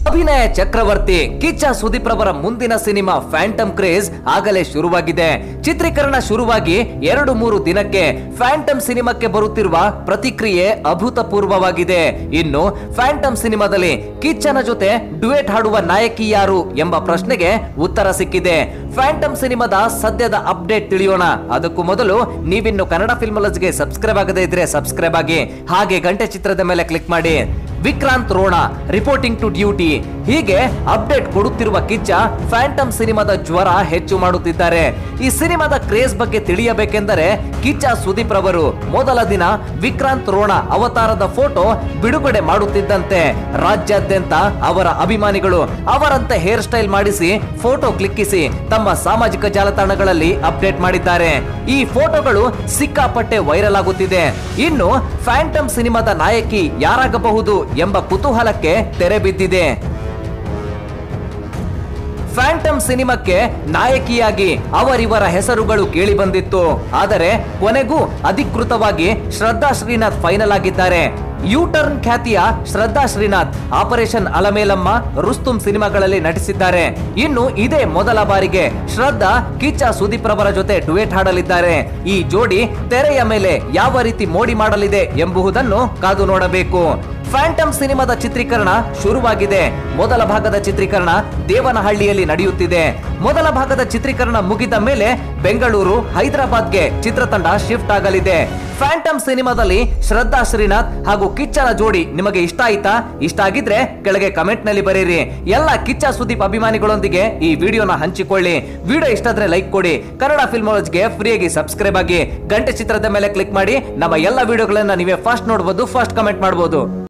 ಅಭಿನಯ ಚಕ್ರವರ್ತಿ ಕಿಚ್ಚ ಸುದೀಪ್ ರವರ ಮುಂದಿನ ಸಿನಿಮಾ ಫ್ಯಾಂಟಮ್ ಕ್ರೇಜ್ ಆಗಲೇ ಶುರುವಾಗಿದೆ ಚಿತ್ರೀಕರಣ ಶುರುವಾಗಿ ಎರಡು ಮೂರು ದಿನಕ್ಕೆ ಫ್ಯಾಂಟಮ್ ಸಿನಿಮಾಕ್ಕೆ ಬರುತ್ತಿರುವ ಪ್ರತಿಕ್ರಿಯೆ ಅಭೂತಪೂರ್ವವಾಗಿದೆ ಇನ್ನು ಫ್ಯಾಂಟಮ್ ಸಿನಿಮಾದಲ್ಲಿ ಕಿಚ್ಚನ ಜೊತೆ ಡುಯೆಟ್ ಹಾಡುವ ನಾಯಕಿ ಯಾರು ಎಂಬ ಪ್ರಶ್ನೆಗೆ ಉತ್ತರ ಸಿಕ್ಕಿದೆ ಫ್ಯಾಂಟಮ್ ಸಿನಿಮಾದ ಸದ್ಯದ ಅಪ್ಡೇಟ್ ತಿಳಿಯೋಣ ಅದಕ್ಕೂ ಮೊದಲು ನೀವಿನ್ನು ಕನ್ನಡ ಫಿಲ್ಮಾಲಜಿಗೆ ಸಬ್ಸ್ಕ್ರೈಬ್ ಆಗದೇ ಇದ್ರೆ ಸಬ್ಸ್ಕ್ರೈಬ್ ಆಗಿ ಹಾಗೆ ಗಂಟೆ ಚಿತ್ರದ ಮೇಲೆ ಕ್ಲಿಕ್ ಮಾಡಿ Vikrant Rona reporting to duty ಹೀಗೆ ಅಪ್ಡೇಟ್ ಕೊಡುತ್ತಿರುವ ಕಿಚ್ಚ ಫ್ಯಾಂಟಮ್ ಸಿನಿಮಾದ ಜ್ವರ ಹೆಚ್ಚು ಮಾಡುತ್ತಿದ್ದಾರೆ ಈ ಸಿನಿಮಾದ ಕ್ರೇಜ್ ಬಗ್ಗೆ ತಿಳಿಯಬೇಕೆಂದರೆ ಕಿಚ್ಚ ಸುದೀಪ್ ರವರು ಮೊದಲ ದಿನ ವಿಕ್ರಾಂತ್ ರೋಣ ಅವತಾರದ ಫೋಟೋ ಬಿಡುಗಡೆ ಮಾಡುತ್ತಿದ್ದಂತೆ ರಾಜ್ಯಾದ್ಯಂತ ಅವರ ಅಭಿಮಾನಿಗಳು ಅವರಂತೆ ಹೇರ್ ಸ್ಟೈಲ್ ಮಾಡಿಸಿ ಫೋಟೋ ಕ್ಲಿಕ್ಕಿಸಿ ತಮ್ಮ ಸಾಮಾಜಿಕ ಜಾಲತಾಣಗಳಲ್ಲಿ ಅಪ್ಡೇಟ್ ಮಾಡಿದ್ದಾರೆ ಈ ಫೋಟೋಗಳು ಸಿಕ್ಕಾಪಟ್ಟೆ ವೈರಲ್ ಆಗುತ್ತಿದೆ ಇನ್ನು ಫ್ಯಾಂಟಮ್ ಸಿನಿಮಾದ ನಾಯಕಿ ಯಾರಾಗಬಹುದು ಎಂಬ ಕುತೂಹಲಕ್ಕೆ ತೆರೆ ಬಿದ್ದಿದೆ ಫ್ಯಾಂಟಮ್ ಸಿನಿಮಾಕ್ಕೆ ನಾಯಕಿಯಾಗಿ ಅವರಿವರ ಹೆಸರುಗಳು ಕೇಳಿ ಬಂದಿತ್ತು ಆದರೆ ಕೊನೆಗೂ ಅಧಿಕೃತವಾಗಿ ಶ್ರದ್ಧಾ ಶ್ರೀನಾಥ್ ಫೈನಲ್ ಆಗಿದ್ದಾರೆ ಯೂ ಟರ್ನ್ ಖ್ಯಾತಿಯ ಶ್ರದ್ಧಾ ಶ್ರೀನಾಥ್ ಆಪರೇಷನ್ ಅಲಮೇಲಮ್ಮ ರುಸ್ತುಂ ಸಿನಿಮಾಗಳಲ್ಲಿ ನಟಿಸಿದ್ದಾರೆ ಇನ್ನು ಇದೇ ಮೊದಲ ಬಾರಿಗೆ ಶ್ರದ್ಧಾ ಕಿಚ್ಚ ಸುದೀಪ್ ರವರ ಜೊತೆ ಡುಯೆಟ್ ಹಾಡಲಿದ್ದಾರೆ ಈ ಜೋಡಿ ತೆರೆಯ ಮೇಲೆ ಯಾವ ರೀತಿ ಮೋಡಿ ಮಾಡಲಿದೆ ಎಂಬುದನ್ನು ಕಾದು ನೋಡಬೇಕು ಫ್ಯಾಂಟಮ್ ಸಿನಿಮಾದ ಚಿತ್ರೀಕರಣ ಶುರುವಾಗಿದೆ ಮೊದಲ ಭಾಗದ ಚಿತ್ರೀಕರಣ ದೇವನಹಳ್ಳಿಯಲ್ಲಿ ನಡೆಯುತ್ತಿದೆ ಮೊದಲ ಭಾಗದ ಚಿತ್ರೀಕರಣ ಮುಗಿದ ಮೇಲೆ ಬೆಂಗಳೂರು ಹೈದರಾಬಾದ್ಗೆ ಚಿತ್ರತಂಡ ಶಿಫ್ಟ್ ಆಗಲಿದೆ ಫ್ಯಾಂಟಮ್ ಸಿನಿಮಾದಲ್ಲಿ ಶ್ರದ್ಧಾ ಶ್ರೀನಾಥ್ ಹಾಗೂ ಕಿಚ್ಚನ ಜೋಡಿ ನಿಮಗೆ ಇಷ್ಟ ಆಯ್ತಾ ಇಷ್ಟ ಆಗಿದ್ರೆ ಕೆಳಗೆ ಕಮೆಂಟ್ ನಲ್ಲಿ ಬರೀರಿ ಎಲ್ಲ ಕಿಚ್ಚ ಸುದೀಪ್ ಅಭಿಮಾನಿಗಳೊಂದಿಗೆ ಈ ವಿಡಿಯೋನ ಹಂಚಿಕೊಳ್ಳಿ ವಿಡಿಯೋ ಇಷ್ಟ ಆದ್ರೆ ಲೈಕ್ ಕೊಡಿ ಕನ್ನಡ ಫಿಲ್ಮಾಲಜಿಗೆ ಫ್ರೀಯಾಗಿ ಸಬ್ಸ್ಕ್ರೈಬ್ ಆಗಿ ಗಂಟೆ ಚಿತ್ರದ ಮೇಲೆ ಕ್ಲಿಕ್ ಮಾಡಿ ನಮ್ಮ ಎಲ್ಲ ವಿಡಿಯೋಗಳನ್ನ ನೀವೇ ಫಸ್ಟ್ ನೋಡಬಹುದು ಫಸ್ಟ್ ಕಮೆಂಟ್ ಮಾಡಬಹುದು